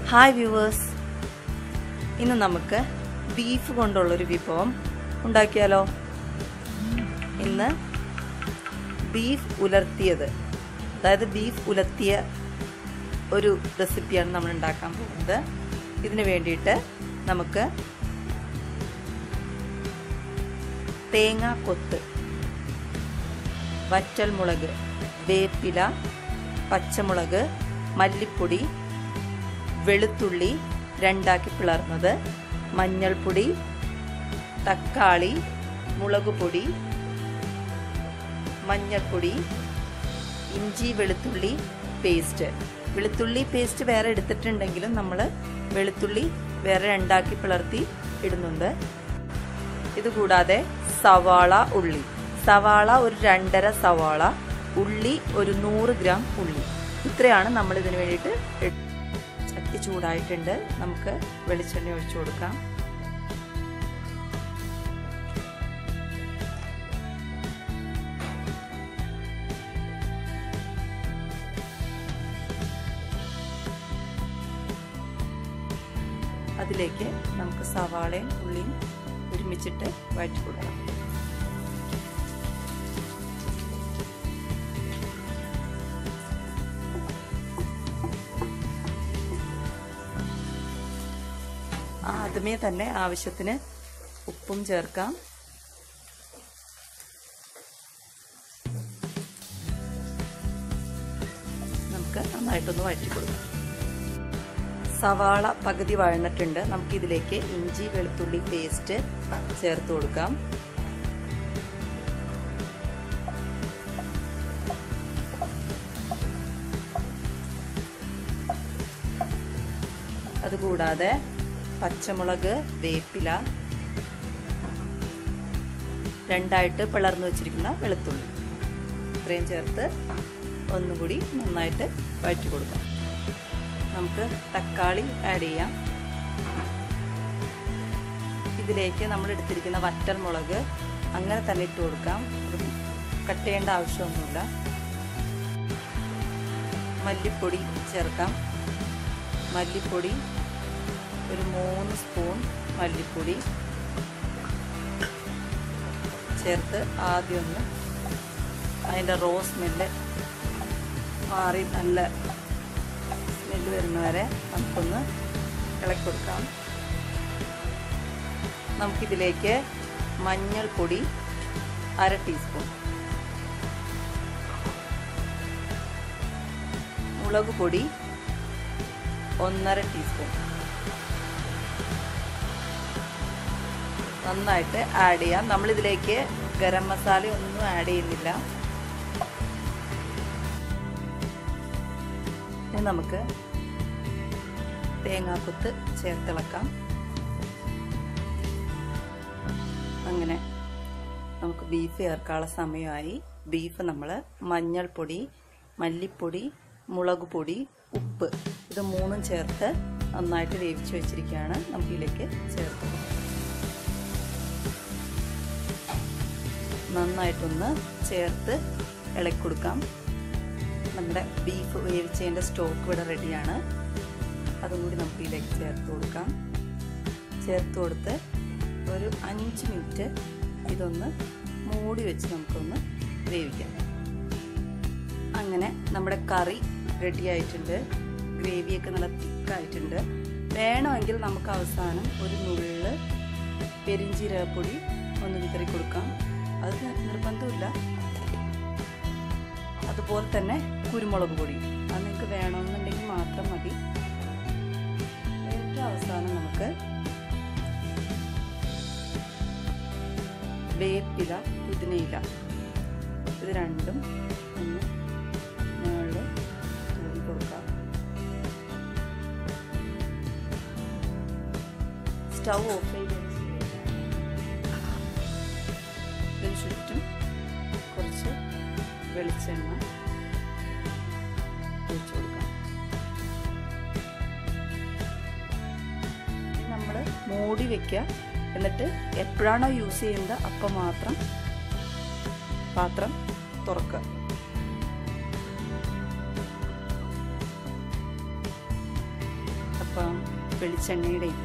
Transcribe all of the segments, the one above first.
hi viewers ഇന്ന് നമുക്ക് beef കൊണ്ടുള്ളൊരു വിഭവം ഉണ്ടാക്കിയാലോ ഇന്ന് ബീഫ് ഉലർത്തിയത് അതായത് ബീഫ് ഉലർത്തിയ ഒരു റെസിപ്പിയാണ് നമ്മൾ ഉണ്ടാക്കാൻ പോകുന്നത് ഇതിന് വേണ്ടിയിട്ട് നമുക്ക് തേങ്ങ കൊത്ത് വറ്റൽമുളക് വേപ്പില പച്ചമുളക് മല്ലിപ്പൊടി വെളുത്തുള്ളി രണ്ടാക്കി പിളർന്നത് മഞ്ഞൾപ്പൊടി തക്കാളി മുളക് പൊടി മഞ്ഞൾപ്പൊടി ഇഞ്ചി വെളുത്തുള്ളി പേസ്റ്റ് വെളുത്തുള്ളി പേസ്റ്റ് വേറെ എടുത്തിട്ടുണ്ടെങ്കിലും നമ്മൾ വെളുത്തുള്ളി വേറെ രണ്ടാക്കി പിളർത്തി ഇടുന്നുണ്ട് ഇതുകൂടാതെ സവാള ഉള്ളി സവാള ഒരു രണ്ടര സവാള ഉള്ളി ഒരു നൂറ് ഗ്രാം ഉള്ളി ഇത്രയാണ് നമ്മൾ ഇതിന് വേണ്ടിയിട്ട് ചട്ടി ചൂടായിട്ടുണ്ട് നമുക്ക് വെളിച്ചെണ്ണ ഒഴിച്ചു കൊടുക്കാം അതിലേക്ക് നമുക്ക് സവാളയും ഉള്ളിയും ഒരുമിച്ചിട്ട് വഴറ്റി കൊടുക്കാം ആദ്യമേ തന്നെ ആവശ്യത്തിന് ഉപ്പും ചേർക്കാം നമുക്ക് നന്നായിട്ടൊന്ന് വഴറ്റി കൊടുക്കാം സവാള പകുതി വഴന്നിട്ടുണ്ട് നമുക്ക് ഇതിലേക്ക് ഇഞ്ചി വെളുത്തുള്ളി പേസ്റ്റ് ചേർത്ത് കൊടുക്കാം അതുകൂടാതെ പച്ചമുളക് വേപ്പില രണ്ടായിട്ട് പിളർന്നു വെച്ചിരിക്കുന്ന വെളുത്തുള്ളി ഇത്രയും ചേർത്ത് ഒന്നുകൂടി നന്നായിട്ട് വഴറ്റി കൊടുക്കാം നമുക്ക് തക്കാളി ആഡ് ചെയ്യാം ഇതിലേക്ക് നമ്മൾ എടുത്തിരിക്കുന്ന വറ്റൽ മുളക് അങ്ങനെ തന്നെ ഇട്ട് കൊടുക്കാം കട്ട് ചെയ്യേണ്ട ആവശ്യമൊന്നുമില്ല മല്ലിപ്പൊടി ചേർക്കാം മല്ലിപ്പൊടി ഒരു മൂന്ന് സ്പൂൺ മല്ലിപ്പൊടി ചേർത്ത് ആദ്യം ഒന്ന് അതിൻ്റെ റോ സ്മെല്ല് മാറി നല്ല സ്മെല്ല് വരുന്നവരെ നമുക്കൊന്ന് ഇളക്കി കൊടുക്കാം നമുക്കിതിലേക്ക് മഞ്ഞൾപ്പൊടി അര ടീസ്പൂൺ മുളക് പൊടി ഒന്നര ടീസ്പൂൺ നന്നായിട്ട് ആഡ് ചെയ്യാം നമ്മളിതിലേക്ക് ഗരം മസാല ഒന്നും ആഡ് ചെയ്യുന്നില്ല ഇനി നമുക്ക് തേങ്ങാക്കൊത്ത് ചേർത്തിളക്കാം അങ്ങനെ നമുക്ക് ബീഫ് ചേർക്കാനുള്ള സമയമായി ബീഫ് നമ്മൾ മഞ്ഞൾപ്പൊടി മല്ലിപ്പൊടി മുളക് പൊടി ഉപ്പ് ഇത് മൂന്നും ചേർത്ത് നന്നായിട്ട് വേവിച്ച് വെച്ചിരിക്കുകയാണ് നമുക്ക് ഇതിലേക്ക് ചേർത്ത് നന്നായിട്ടൊന്ന് ചേർത്ത് ഇളക്കി കൊടുക്കാം നമ്മുടെ ബീഫ് വേവിച്ചതിൻ്റെ സ്റ്റോക്ക് ഇവിടെ റെഡിയാണ് അതും കൂടി നമുക്ക് ഇതിലേക്ക് ചേർത്ത് കൊടുക്കാം ചേർത്ത് കൊടുത്ത് ഒരു അഞ്ച് മിനിറ്റ് ഇതൊന്ന് മൂടി വെച്ച് നമുക്കൊന്ന് വേവിക്കാം അങ്ങനെ നമ്മുടെ കറി റെഡി ആയിട്ടുണ്ട് ഗ്രേവിയൊക്കെ നല്ല തിക്കായിട്ടുണ്ട് വേണമെങ്കിൽ നമുക്ക് അവസാനം ഒരു നുള്ള് പെരിഞ്ചീരകപ്പൊടി ഒന്ന് വിതറി കൊടുക്കാം അത് നിർബന്ധമില്ല അതുപോലെ തന്നെ കുരുമുളക് പൊടി അത് നിങ്ങൾക്ക് വേണമെന്നുണ്ടെങ്കിൽ മാത്രം മതി ഏറ്റവും അവസാനം നമുക്ക് വേപ്പില പുതിനയില ഇത് രണ്ടും ഒന്ന് മുകളിൽ തൂവി കൊടുക്കാം സ്റ്റൗ ഓഫ് ചെയ്തതിന് ശേഷം ഇതിന് ചുറ്റും കുറച്ച് വെളിച്ചെണ്ണ ഒഴിച്ചു കൊടുക്കാം നമ്മൾ മൂടി വെക്കുക എന്നിട്ട് എപ്പോഴാണോ യൂസ് ചെയ്യുന്നത് അപ്പം മാത്രം പാത്രം തുറക്കുക അപ്പം വെളിച്ചെണ്ണയുടെയും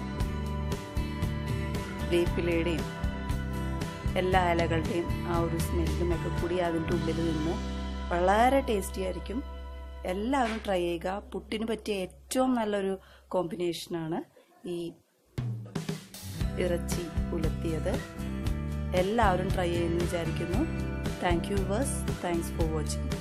വേപ്പിലയുടെയും എല്ലാ ഇലകളുടെയും ആ ഒരു സ്മെല്ലും ഒക്കെ കൂടി അതിൻ്റെ ഉള്ളിൽ നിന്ന് വളരെ ടേസ്റ്റി ആയിരിക്കും എല്ലാവരും ട്രൈ ചെയ്യുക പുട്ടിന് പറ്റിയ ഏറ്റവും നല്ലൊരു കോമ്പിനേഷനാണ് ഈ ഇറച്ചി ഉലർത്തിയത് എല്ലാവരും ട്രൈ ചെയ്യുമെന്ന് വിചാരിക്കുന്നു താങ്ക് യു വേഴ്സ് താങ്ക്സ് ഫോർ വാച്ചിങ്